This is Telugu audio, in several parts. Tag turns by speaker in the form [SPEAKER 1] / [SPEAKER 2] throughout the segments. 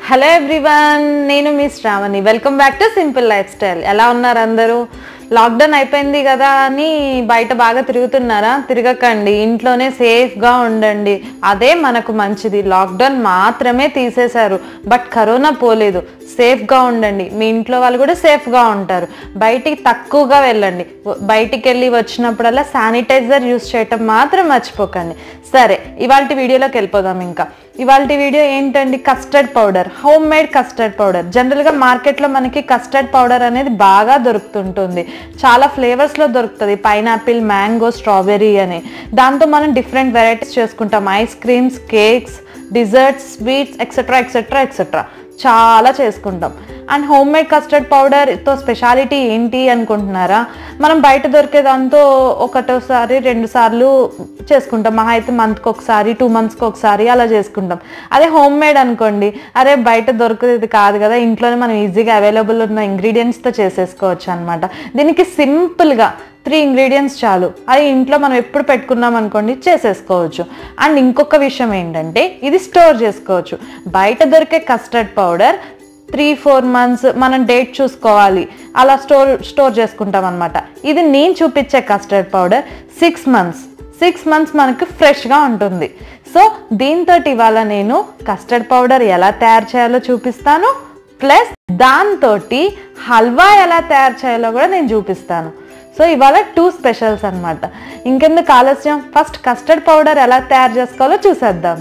[SPEAKER 1] హలో ఎవ్రీవన్ నేను మీ Shravani welcome back to simple life style ఎలా ఉన్నారు అందరూ లాక్డౌన్ అయిపోయింది కదా అని బయట బాగా తిరుగుతున్నారా తిరగకండి ఇంట్లోనే సేఫ్గా ఉండండి అదే మనకు మంచిది లాక్డౌన్ మాత్రమే తీసేశారు బట్ కరోనా పోలేదు సేఫ్గా ఉండండి మీ ఇంట్లో వాళ్ళు కూడా సేఫ్గా ఉంటారు బయటికి తక్కువగా వెళ్ళండి బయటికి వెళ్ళి వచ్చినప్పుడల్లా శానిటైజర్ యూస్ చేయటం మాత్రం మర్చిపోకండి సరే ఇవాళ వీడియోలోకి వెళ్ళిపోదాం ఇంకా ఇవాళ వీడియో ఏంటండి custard powder home made custard powder జనరల్గా మార్కెట్లో మనకి కస్టర్డ్ పౌడర్ అనేది బాగా దొరుకుతుంటుంది చాలా ఫ్లేవర్స్లో దొరుకుతుంది పైనాపిల్ మ్యాంగో స్ట్రాబెర్రీ అని దాంతో మనం డిఫరెంట్ వెరైటీస్ చేసుకుంటాం ice creams cakes desserts sweets etcetera etcetera etcetera చాలా చేసుకుంటాం అండ్ హోమ్ మేడ్ కస్టర్డ్ పౌడర్తో స్పెషాలిటీ ఏంటి అనుకుంటున్నారా మనం బయట దొరికే దాంతో ఒకటోసారి రెండు సార్లు చేసుకుంటాం మహా అయితే మంత్కి ఒకసారి టూ మంత్స్కి ఒకసారి అలా చేసుకుంటాం అదే హోమ్ మేడ్ అనుకోండి అరే బయట దొరికేది కాదు కదా ఇంట్లోనే మనం ఈజీగా అవైలబుల్ ఉన్న ఇంగ్రీడియంట్స్తో చేసేసుకోవచ్చు అనమాట దీనికి సింపుల్గా త్రీ ఇంగ్రీడియంట్స్ చాలు అది ఇంట్లో మనం ఎప్పుడు పెట్టుకున్నాం అనుకోండి చేసేసుకోవచ్చు అండ్ ఇంకొక విషయం ఏంటంటే ఇది స్టోర్ చేసుకోవచ్చు బయట దొరికే custard powder three four months మనం డేట్ చూసుకోవాలి అలా స్టోర్ స్టోర్ చేసుకుంటాం అనమాట ఇది నేను చూపించే custard powder six months six months మనకు ఫ్రెష్గా ఉంటుంది సో దీంతో ఇవాళ నేను కస్టర్డ్ పౌడర్ ఎలా తయారు చేయాలో చూపిస్తాను ప్లస్ దాంతో హల్వా ఎలా తయారు చేయాలో కూడా నేను చూపిస్తాను సో ఇవాళ టూ స్పెషల్స్ అనమాట ఇంకెందుకు ఆలస్యం ఫస్ట్ కస్టర్డ్ పౌడర్ ఎలా తయారు చేసుకోవాలో చూసేద్దాం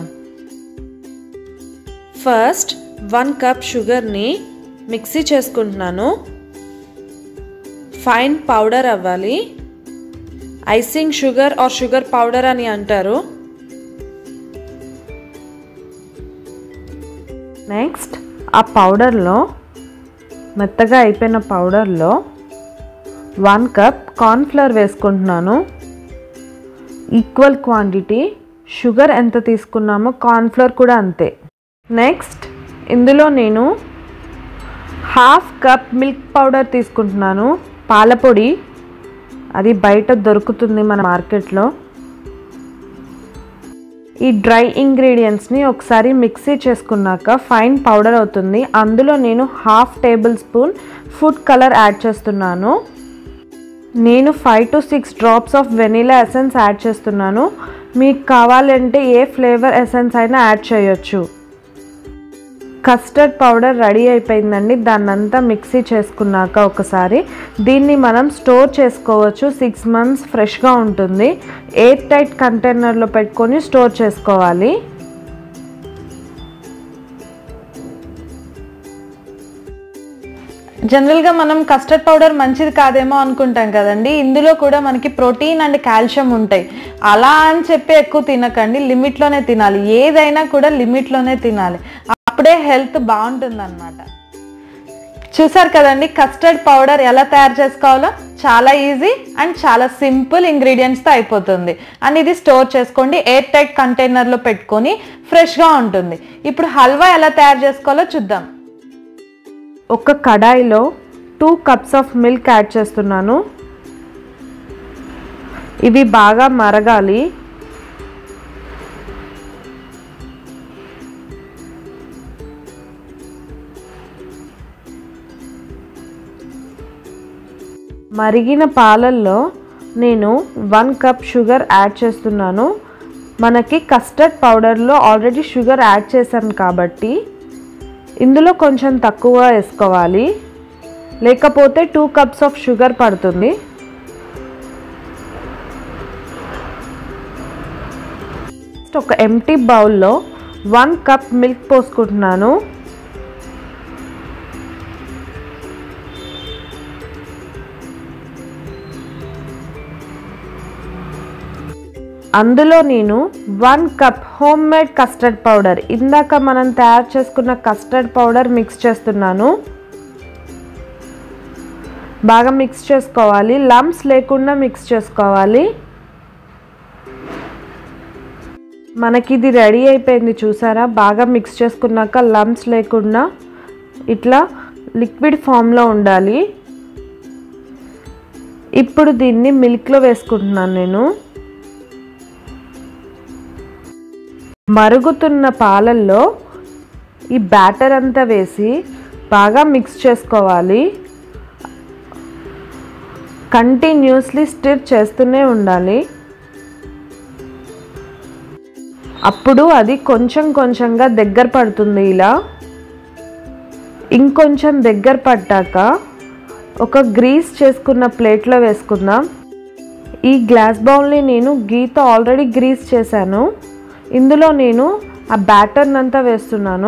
[SPEAKER 2] ఫస్ట్ వన్ కప్ షుగర్ని మిక్సీ చేసుకుంటున్నాను ఫైన్ పౌడర్ అవ్వాలి icing sugar or sugar powder అని అంటారు
[SPEAKER 1] నెక్స్ట్ ఆ పౌడర్లో మెత్తగా అయిపోయిన పౌడర్లో వన్ కప్ కార్న్ఫ్లవర్ వేసుకుంటున్నాను ఈక్వల్ క్వాంటిటీ షుగర్ ఎంత తీసుకున్నామో కార్న్ఫ్లవర్ కూడా అంతే నెక్స్ట్ ఇందులో నేను హాఫ్ కప్ మిల్క్ పౌడర్ తీసుకుంటున్నాను పాలపొడి అది బయట దొరుకుతుంది మన మార్కెట్లో ఈ డ్రై ఇంగ్రీడియంట్స్ని ఒకసారి మిక్సీ చేసుకున్నాక ఫైన్ పౌడర్ అవుతుంది అందులో నేను half tablespoon food colour add చేస్తున్నాను నేను five to six drops of vanilla essence add చేస్తున్నాను మీకు కావాలంటే ఏ ఫ్లేవర్ ఎసెన్స్ అయినా యాడ్ చేయొచ్చు కస్టర్డ్ పౌడర్ రెడీ అయిపోయిందండి దాన్నంతా మిక్సీ చేసుకున్నాక ఒకసారి దీన్ని మనం స్టోర్ చేసుకోవచ్చు సిక్స్ మంత్స్ ఫ్రెష్గా ఉంటుంది ఎయిర్ టైట్ కంటైనర్లో పెట్టుకొని స్టోర్ చేసుకోవాలి జనరల్గా మనం కస్టర్డ్ పౌడర్ మంచిది కాదేమో అనుకుంటాం కదండి ఇందులో కూడా మనకి ప్రోటీన్ అండ్ కాల్షియం ఉంటాయి అలా అని చెప్పి ఎక్కువ తినకండి లిమిట్లోనే తినాలి ఏదైనా కూడా లిమిట్లోనే తినాలి అప్పుడే హెల్త్ బాగుంటుంది అనమాట చూసారు కదండి కస్టర్డ్ పౌడర్ ఎలా తయారు చేసుకోవాలో చాలా ఈజీ అండ్ చాలా సింపుల్ ఇంగ్రీడియంట్స్తో అయిపోతుంది అండ్ ఇది స్టోర్ చేసుకోండి ఎయిర్ టైట్ కంటైనర్లో పెట్టుకొని ఫ్రెష్గా ఉంటుంది ఇప్పుడు హల్వా ఎలా తయారు చేసుకోవాలో చూద్దాం ఒక కడాయిలో two cups of milk add చేస్తున్నాను ఇవి బాగా మరగాలి మరిగిన పాలల్లో నేను వన్ కప్ షుగర్ యాడ్ చేస్తున్నాను మనకి కస్టర్డ్ పౌడర్లో ఆల్రెడీ షుగర్ యాడ్ చేశాను కాబట్టి ఇందులో కొంచెం తక్కువ వేసుకోవాలి లేకపోతే టూ కప్స్ ఆఫ్ షుగర్ పడుతుంది ఒక ఎంటీ బౌల్లో వన్ కప్ మిల్క్ పోసుకుంటున్నాను అందులో నేను one cup home made custard powder ఇందాక మనం తయారు చేసుకున్న కస్టర్డ్ పౌడర్ మిక్స్ చేస్తున్నాను బాగా మిక్స్ చేసుకోవాలి లమ్స్ లేకుండా మిక్స్ చేసుకోవాలి మనకి ఇది రెడీ అయిపోయింది చూసారా బాగా మిక్స్ చేసుకున్నాక లమ్స్ లేకుండా ఇట్లా లిక్విడ్ ఫామ్లో ఉండాలి ఇప్పుడు దీన్ని మిల్క్లో వేసుకుంటున్నాను నేను మరుగుతున్న పాలల్లో
[SPEAKER 2] ఈ బ్యాటర్ అంతా వేసి బాగా మిక్స్ చేసుకోవాలి కంటిన్యూస్లీ స్టిర్ చేస్తూనే ఉండాలి అప్పుడు అది కొంచెం కొంచెంగా దగ్గర పడుతుంది ఇలా ఇంకొంచెం దగ్గర పడ్డాక ఒక గ్రీస్ చేసుకున్న ప్లేట్లో వేసుకుందాం ఈ గ్లాస్ బౌల్ని నేను గీతో ఆల్రెడీ గ్రీస్ చేశాను ఇందులో నేను ఆ బ్యాటర్ని అంతా వేస్తున్నాను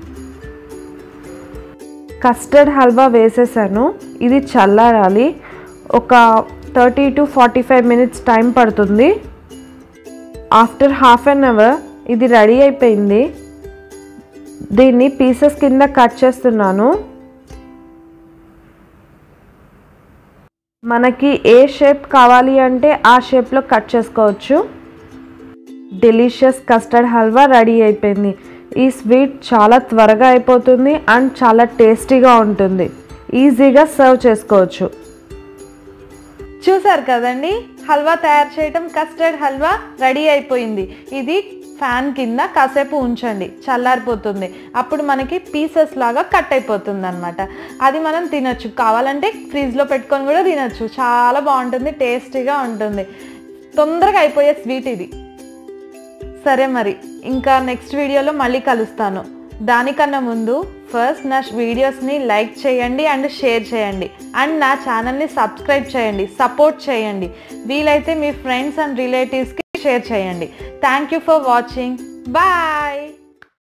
[SPEAKER 2] కస్టర్డ్ హల్వా వేసేసాను ఇది చల్లారాలి ఒక thirty to forty five minutes time పడుతుంది ఆఫ్టర్ హాఫ్ అన్ అవర్ ఇది రెడీ అయిపోయింది దీన్ని పీసెస్ కింద కట్ చేస్తున్నాను మనకి ఏ షేప్ కావాలి అంటే ఆ షేప్లో కట్ చేసుకోవచ్చు డెలిషియస్ కస్టర్డ్ హల్వా రెడీ అయిపోయింది ఈ స్వీట్ చాలా త్వరగా అయిపోతుంది అండ్ చాలా టేస్టీగా ఉంటుంది ఈజీగా సర్వ్ చేసుకోవచ్చు
[SPEAKER 1] చూసారు కదండి హల్వా తయారు చేయటం కస్టర్డ్ హల్వా రెడీ అయిపోయింది ఇది ఫ్యాన్ కింద కాసేపు ఉంచండి చల్లారిపోతుంది అప్పుడు మనకి పీసెస్ లాగా కట్ అయిపోతుంది అనమాట అది మనం తినొచ్చు కావాలంటే ఫ్రిడ్జ్లో పెట్టుకొని కూడా తినొచ్చు చాలా బాగుంటుంది టేస్టీగా ఉంటుంది తొందరగా అయిపోయే స్వీట్ ఇది సరే మరి ఇంకా నెక్స్ట్ వీడియోలో మళ్ళీ కలుస్తాను దానికన్నా ముందు ఫస్ట్ నా వీడియోస్ని లైక్ చేయండి అండ్ షేర్ చేయండి అండ్ నా ఛానల్ని సబ్స్క్రైబ్ చేయండి సపోర్ట్ చేయండి వీలైతే మీ ఫ్రెండ్స్ అండ్ రిలేటివ్స్కి షేర్ చేయండి thank you for watching bye